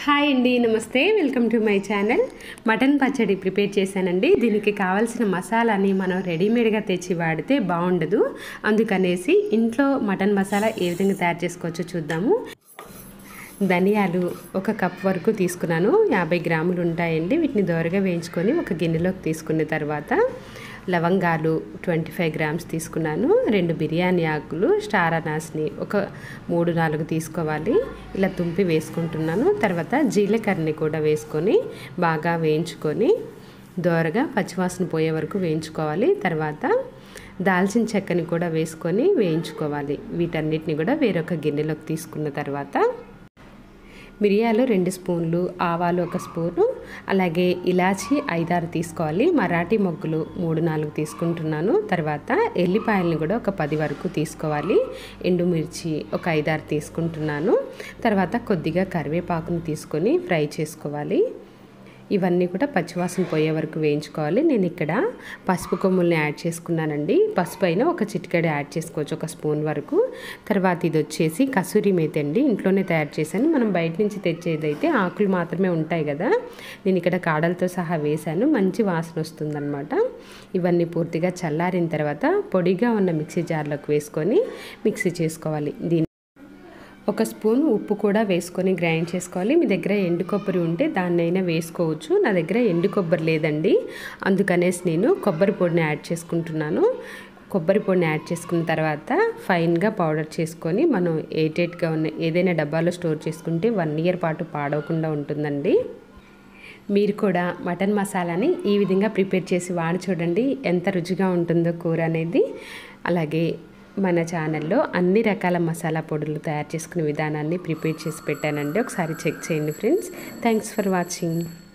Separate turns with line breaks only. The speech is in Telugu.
హాయ్ అండి నమస్తే welcome to my channel mutton పచ్చడి ప్రిపేర్ చేశానండి దీనికి కావాల్సిన మసాలాని మనం రెడీమేడ్గా తెచ్చి వాడితే బాగుండదు అందుకనేసి ఇంట్లో మటన్ మసాలా ఏ విధంగా తయారు చేసుకోవచ్చో చూద్దాము ధనియాలు ఒక కప్ వరకు తీసుకున్నాను యాభై గ్రాములు ఉంటాయండి వీటిని దోరగా వేయించుకొని ఒక గిన్నెలోకి తీసుకున్న తర్వాత లవంగాలు ట్వంటీ ఫైవ్ గ్రామ్స్ తీసుకున్నాను రెండు బిర్యానీ ఆకులు స్టార్ అనాస్ని ఒక మూడు నాలుగు తీసుకోవాలి ఇలా తుంపి వేసుకుంటున్నాను తర్వాత జీలకర్రని కూడా వేసుకొని బాగా వేయించుకొని దోరగా పచ్చివాసన పోయే వరకు వేయించుకోవాలి తర్వాత దాల్చిన చెక్కని కూడా వేసుకొని వేయించుకోవాలి వీటన్నిటిని కూడా వేరొక గిన్నెలోకి తీసుకున్న తర్వాత మిరియాలు రెండు స్పూన్లు ఆవాలు ఒక స్పూను అలాగే ఇలాచి ఐదారు తీసుకోవాలి మరాఠీ మొగ్గులు మూడు నాలుగు తీసుకుంటున్నాను తర్వాత ఎల్లిపాయలని కూడా ఒక పది వరకు తీసుకోవాలి ఎండుమిర్చి ఒక ఐదారు తీసుకుంటున్నాను తర్వాత కొద్దిగా కరివేపాకును తీసుకొని ఫ్రై చేసుకోవాలి ఇవన్నీ కూడా పచ్చివాసన పోయే వరకు వేయించుకోవాలి నేను ఇక్కడ పసుపు కొమ్ముల్ని యాడ్ చేసుకున్నానండి పసుపు అయినా ఒక చిటికెడు యాడ్ చేసుకోవచ్చు ఒక స్పూన్ వరకు తర్వాత ఇది వచ్చేసి కసూరి మేతి అండి ఇంట్లోనే తయారు చేశాను మనం బయట నుంచి తెచ్చేదైతే ఆకులు మాత్రమే ఉంటాయి కదా నేను ఇక్కడ కాడలతో సహా వేశాను మంచి వాసన వస్తుందన్నమాట ఇవన్నీ పూర్తిగా చల్లారిన తర్వాత పొడిగా ఉన్న మిక్సీ జార్లోకి వేసుకొని మిక్సీ చేసుకోవాలి దీని ఒక స్పూన్ ఉప్పు కూడా వేసుకొని గ్రైండ్ చేసుకోవాలి మీ దగ్గర ఎండు కొబ్బరి ఉంటే దాన్నైనా వేసుకోవచ్చు నా దగ్గర ఎండు కొబ్బరి లేదండి అందుకనేసి నేను కొబ్బరి పొడిని యాడ్ చేసుకుంటున్నాను కొబ్బరి పొడిని యాడ్ చేసుకున్న తర్వాత ఫైన్గా పౌడర్ చేసుకొని మనం ఎయిటెట్గా ఉన్న ఏదైనా డబ్బాలో స్టోర్ చేసుకుంటే వన్ ఇయర్ పాటు పాడవకుండా ఉంటుందండి మీరు కూడా మటన్ మసాలాని ఈ విధంగా ప్రిపేర్ చేసి వాడి చూడండి ఎంత రుచిగా ఉంటుందో కూర అనేది అలాగే మన ఛానల్లో అన్ని రకాల మసాలా పొడులు తయారు చేసుకునే విధానాన్ని ప్రిపేర్ చేసి పెట్టానండి ఒకసారి చెక్ చేయండి ఫ్రెండ్స్ థ్యాంక్స్ ఫర్ వాచింగ్